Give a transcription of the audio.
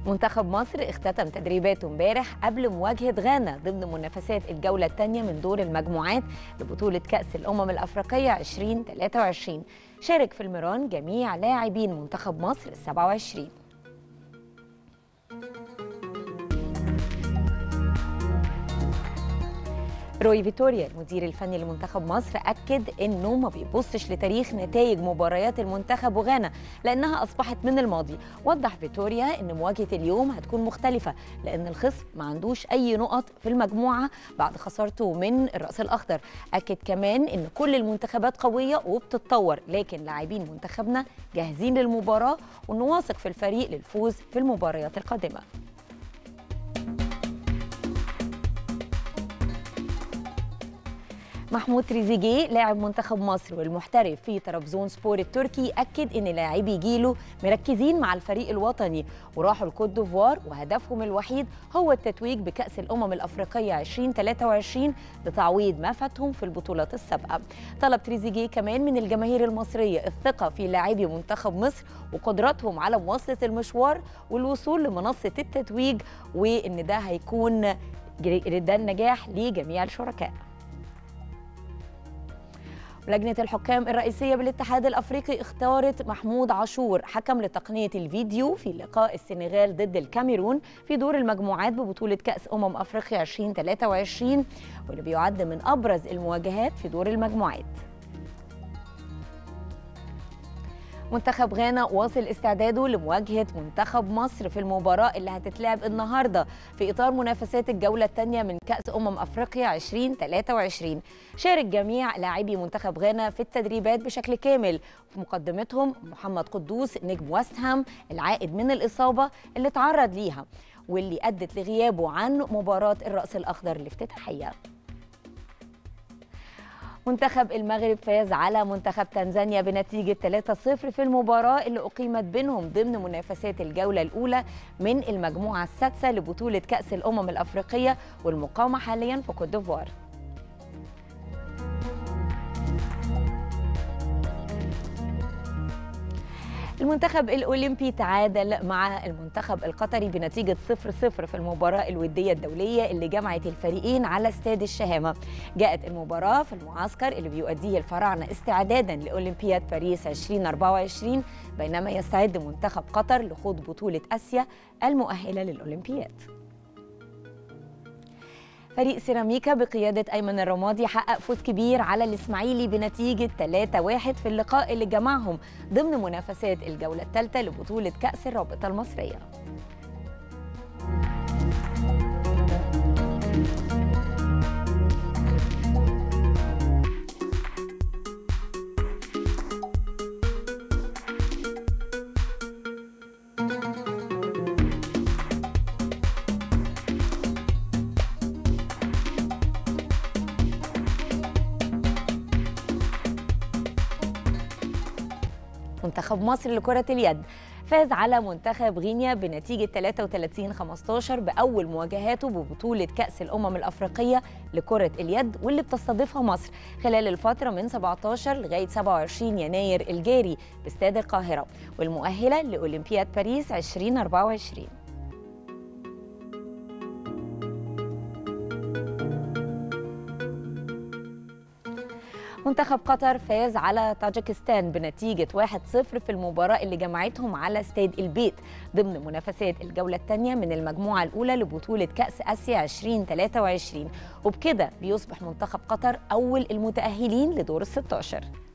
منتخب مصر اختتم تدريباته امبارح قبل مواجهة غانا ضمن منافسات الجولة الثانية من دور المجموعات لبطولة كأس الأمم الأفريقية 2023 شارك في المران جميع لاعبين منتخب مصر 27 روي فيتوريا المدير الفني لمنتخب مصر اكد انه ما بيبصش لتاريخ نتائج مباريات المنتخب وغانا لانها اصبحت من الماضي وضح فيتوريا ان مواجهه اليوم هتكون مختلفه لان الخصم ما عندوش اي نقط في المجموعه بعد خسارته من الراس الاخضر اكد كمان ان كل المنتخبات قويه وبتتطور لكن لاعبين منتخبنا جاهزين للمباراه وانه واثق في الفريق للفوز في المباريات القادمه محمود تريزيجيه لاعب منتخب مصر والمحترف في طرابزون سبور التركي اكد ان لاعبي جيله مركزين مع الفريق الوطني وراحوا الكوت ديفوار وهدفهم الوحيد هو التتويج بكاس الامم الافريقيه 2023 لتعويض ما فاتهم في البطولات السابقه طلب تريزيجيه كمان من الجماهير المصريه الثقه في لاعبي منتخب مصر وقدراتهم على مواصله المشوار والوصول لمنصه التتويج وان ده هيكون ده النجاح لجميع الشركاء لجنة الحكام الرئيسية بالاتحاد الأفريقي اختارت محمود عاشور حكم لتقنية الفيديو في لقاء السنغال ضد الكاميرون في دور المجموعات ببطولة كأس أمم أفريقيا 2023 واللي بيعد من أبرز المواجهات في دور المجموعات منتخب غانا واصل استعداده لمواجهة منتخب مصر في المباراة اللي هتتلعب النهاردة في إطار منافسات الجولة الثانية من كأس أمم أفريقيا 2023 شارك جميع لاعبي منتخب غانا في التدريبات بشكل كامل في مقدمتهم محمد قدوس نجم وست هام العائد من الإصابة اللي تعرض ليها واللي أدت لغيابه عن مباراة الرأس الأخضر الافتتاحية منتخب المغرب فاز على منتخب تنزانيا بنتيجة 3-0 في المباراة اللي أقيمت بينهم ضمن منافسات الجولة الأولى من المجموعة السادسة لبطولة كأس الأمم الأفريقية والمقامة حاليا في كوت ديفوار المنتخب الأولمبي تعادل مع المنتخب القطري بنتيجة 0-0 في المباراة الودية الدولية اللي جمعت الفريقين على استاد الشهامة جاءت المباراة في المعسكر اللي بيؤديه الفراعنة استعدادا لأولمبياد باريس 2024 بينما يستعد منتخب قطر لخوض بطولة آسيا المؤهلة للأولمبياد فريق سيراميكا بقيادة أيمن الرمادي حقق فوز كبير على الإسماعيلي بنتيجة 3-1 في اللقاء اللي جمعهم ضمن منافسات الجولة الثالثة لبطولة كأس الرابطة المصرية منتخب مصر لكرة اليد فاز على منتخب غينيا بنتيجة 33 15 بأول مواجهاته ببطولة كأس الأمم الأفريقية لكرة اليد واللي بتستضيفها مصر خلال الفترة من 17 لغاية 27 يناير الجاري باستاد القاهرة والمؤهلة لأولمبياد باريس 2024 منتخب قطر فاز على طاجكستان بنتيجة 1-0 في المباراة اللي جمعتهم على استاد البيت ضمن منافسات الجولة الثانية من المجموعة الأولى لبطولة كأس آسيا 2023 وبكده بيصبح منتخب قطر أول المتأهلين لدور ال 16